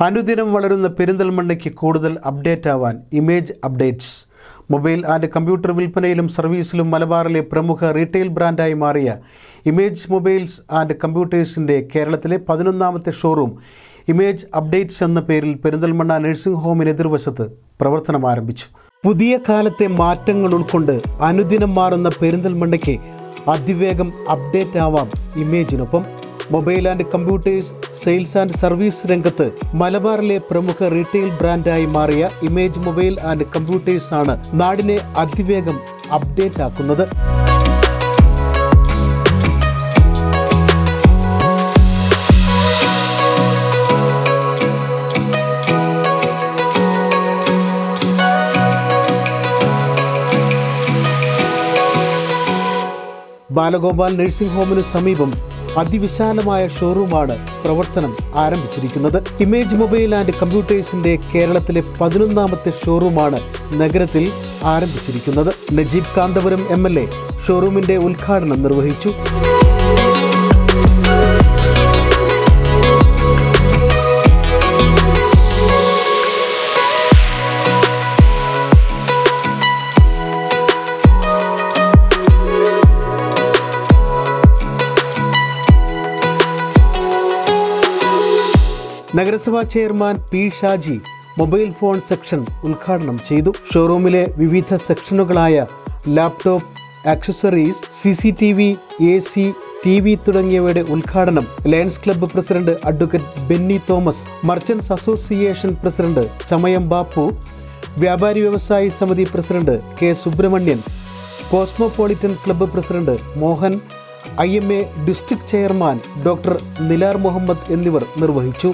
അനുദിനം വളരുന്ന പെരിന്തൽമണ്ണയ്ക്ക് കൂടുതൽ അപ്ഡേറ്റ് ആവാൻ image updates mobile and computer വിൽപ്പനയിലും സർവീസിലും മലബാറിലെ പ്രമുഖ റീറ്റെയിൽ ബ്രാൻഡായി മാറിയ ഇമേജ് മൊബൈൽസ് ആൻഡ് കമ്പ്യൂട്ടേഴ്സിൻ്റെ കേരളത്തിലെ പതിനൊന്നാമത്തെ ഷോറൂം ഇമേജ് അപ്ഡേറ്റ്സ് എന്ന പേരിൽ പെരിന്തൽമണ്ണ നഴ്സിംഗ് ഹോമിന് എതിർവശത്ത് പ്രവർത്തനം ആരംഭിച്ചു പുതിയ കാലത്തെ മാറ്റങ്ങൾ ഉൾക്കൊണ്ട് അനുദിനം മാറുന്ന പെരിന്തൽമണ്ണയ്ക്ക് അതിവേഗം അപ്ഡേറ്റ് ആവാം ഇമേജിനൊപ്പം mobile and computers sales and service രംഗത്ത് മലബാറിലെ പ്രമുഖ റീറ്റെയിൽ ബ്രാൻഡായി മാറിയ ഇമേജ് മൊബൈൽ ആൻഡ് കമ്പ്യൂട്ടേഴ്സ് ആണ് നാടിനെ അതിവേഗം അപ്ഡേറ്റ് ആക്കുന്നത് ബാലഗോപാൽ നഴ്സിംഗ് ഹോമിന് സമീപം അതിവിശാലമായ ഷോറൂമാണ് പ്രവർത്തനം ആരംഭിച്ചിരിക്കുന്നത് ഇമേജ് മൊബൈൽ ആൻഡ് കമ്പ്യൂട്ടേഴ്സിന്റെ കേരളത്തിലെ പതിനൊന്നാമത്തെ ഷോറൂമാണ് നഗരത്തിൽ ആരംഭിച്ചിരിക്കുന്നത് Najeeb Kanthapuram M L A ഷോറൂമിന്റെ ഉദ്ഘാടനം നിർവഹിച്ചു നഗരസഭാ chairman P Shaji mobile phone section ഉദ്ഘാടനം ചെയ്തു ഷോറൂമിലെ വിവിധ സെക്ഷനുകളായ laptop accessories C C T V A C T V തുടങ്ങിയവയുടെ ഉദ്ഘാടനം lions club president advocate Benny Thomas merchants association president Chamayam Bappu വ്യാപാരി വ്യവസായി സമിതി president K Subramanian cosmopolitan club president Mohan I M A district chairman doctor Nilar Muhammad എന്നിവർ നിർവഹിച്ചു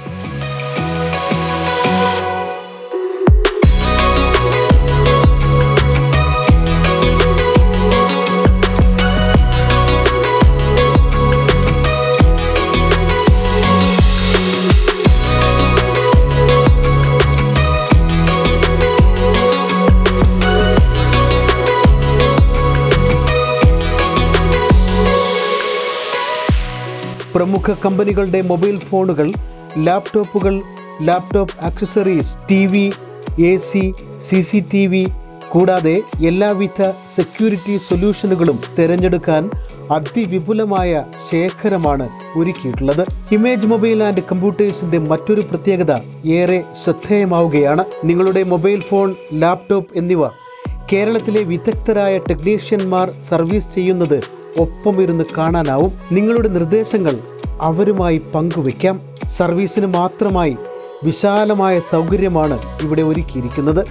പ്രമുഖ കമ്പനികളുടെ മൊബൈൽ ഫോണുകൾ ലാപ്ടോപ്പുകൾ laptop accessories T V A C C C T V കൂടാതെ എല്ലാവിധ സെക്യൂരിറ്റി സൊല്യൂഷനുകളും തിരഞ്ഞെടുക്കാൻ അതിവിപുലമായ ശേഖരമാണ് ഒരുക്കിയിട്ടുള്ളത് ഇമേജ് മൊബൈൽ ആൻഡ് കമ്പ്യൂട്ടേഴ്സിന്റെ മറ്റൊരു പ്രത്യേകത ഏറെ ശ്രദ്ധേയമാവുകയാണ് നിങ്ങളുടെ മൊബൈൽ ഫോൺ ലാപ്ടോപ്പ് എന്നിവ കേരളത്തിലെ വിദഗ്ധരായ ടെക്നീഷ്യന്മാർ സർവീസ് ചെയ്യുന്നത് ഒപ്പമിരുന്ന് കാണാനാവും നിങ്ങളുടെ നിർദ്ദേശങ്ങൾ അവരുമായി പങ്കുവയ്ക്കാം സർവീസിന് മാത്രമായി വിശാലമായ സൗകര്യമാണ് ഇവിടെ ഒരുക്കിയിരിക്കുന്നത്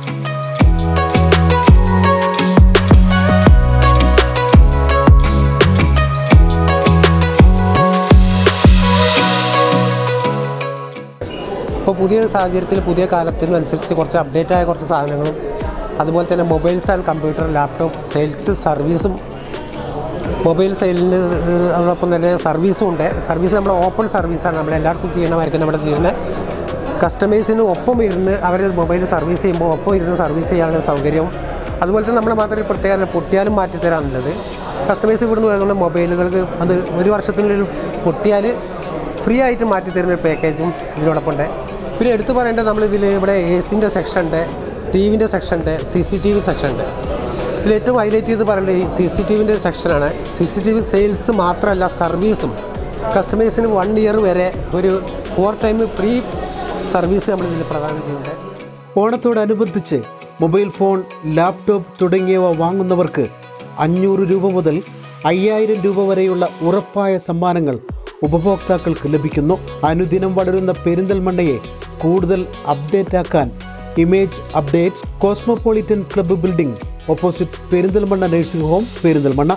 ഇപ്പോൾ പുതിയ സാഹചര്യത്തിൽ പുതിയ കാലത്തിനനുസരിച്ച് കുറച്ച് അപ്ഡേറ്റ് ആയ കുറച്ച് സാധനങ്ങളും അതുപോലെ തന്നെ mobiles and computer laptop sales സർവീസും മൊബൈൽ സെയിലിന് അതോടൊപ്പം തന്നെ സർവീസും ഉണ്ട് സർവീസ് നമ്മൾ ഓപ്പൺ സർവീസാണ് നമ്മൾ എല്ലായിടത്തും ചെയ്യണമായിരിക്കും നമ്മുടെ ചെയ്യുന്നത് കസ്റ്റമേഴ്സിന് ഒപ്പം ഇരുന്ന് അവർ മൊബൈൽ സർവീസ് ചെയ്യുമ്പോൾ ഒപ്പം ഇരുന്ന് സർവീസ് ചെയ്യാനുള്ള സൗകര്യം അതുപോലെ തന്നെ നമ്മൾ മാത്രമേ പ്രത്യേകം പൊട്ടിയാലും മാറ്റി തരാനുള്ളത് കസ്റ്റമേഴ്സ് ഇവിടുന്ന് വാങ്ങുന്ന മൊബൈലുകൾക്ക് അത് ഒരു വർഷത്തിനുള്ളിൽ പൊട്ടിയാൽ ഫ്രീ ആയിട്ട് മാറ്റി തരുന്ന ഒരു പാക്കേജും ഇതിനോടൊപ്പം ഉണ്ട് പിന്നെ എടുത്തു പറയേണ്ടത് നമ്മളിതിൽ ഇവിടെ എ സിൻ്റെ സെക്ഷൻ ഉണ്ട് ടി വിൻ്റെ സെക്ഷൻ ഉണ്ട് C C T V section ഉണ്ട് ഇതിൽ ഏറ്റവും ഹൈലൈറ്റ് ചെയ്ത് പറയേണ്ടത് ഈ സി സി ടി വിൻ്റെ സെക്ഷനാണ് C C T V sales മാത്രമല്ല സർവീസും കസ്റ്റമേഴ്സിന് വൺ ഇയർ വരെ ഒരു ഫോർ ടൈം ഫ്രീ സർവീസ് നമ്മൾ ഇതിൽ പ്രദാനം ചെയ്യുന്നുണ്ട് ഓണത്തോടനുബന്ധിച്ച് മൊബൈൽ ഫോൺ ലാപ്ടോപ്പ് തുടങ്ങിയവ വാങ്ങുന്നവർക്ക് അഞ്ഞൂറ് രൂപ മുതൽ അയ്യായിരം രൂപ വരെയുള്ള ഉറപ്പായ സമ്മാനങ്ങൾ ഉപഭോക്താക്കൾക്ക് ലഭിക്കുന്നു അനുദിനം വളരുന്ന പെരിന്തൽമണ്ണയെ കൂടുതൽ അപ്ഡേറ്റ് ആക്കാൻ image updates cosmopolitan club building opposite Perinthalmanna nursing home Perinthalmanna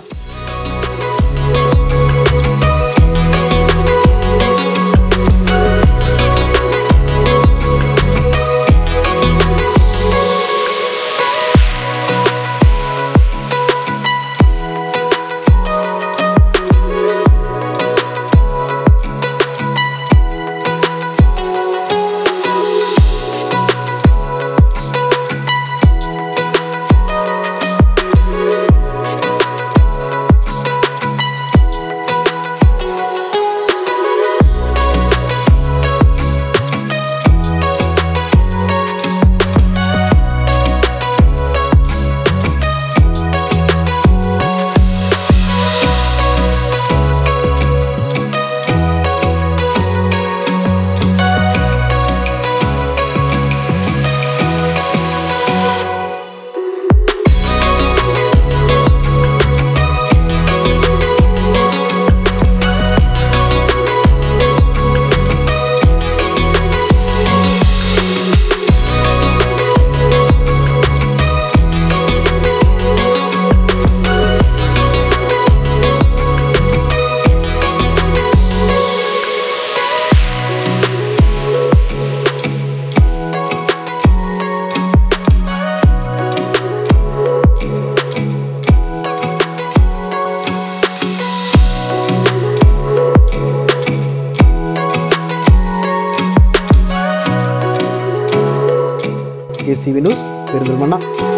A C V news Perinthalmanna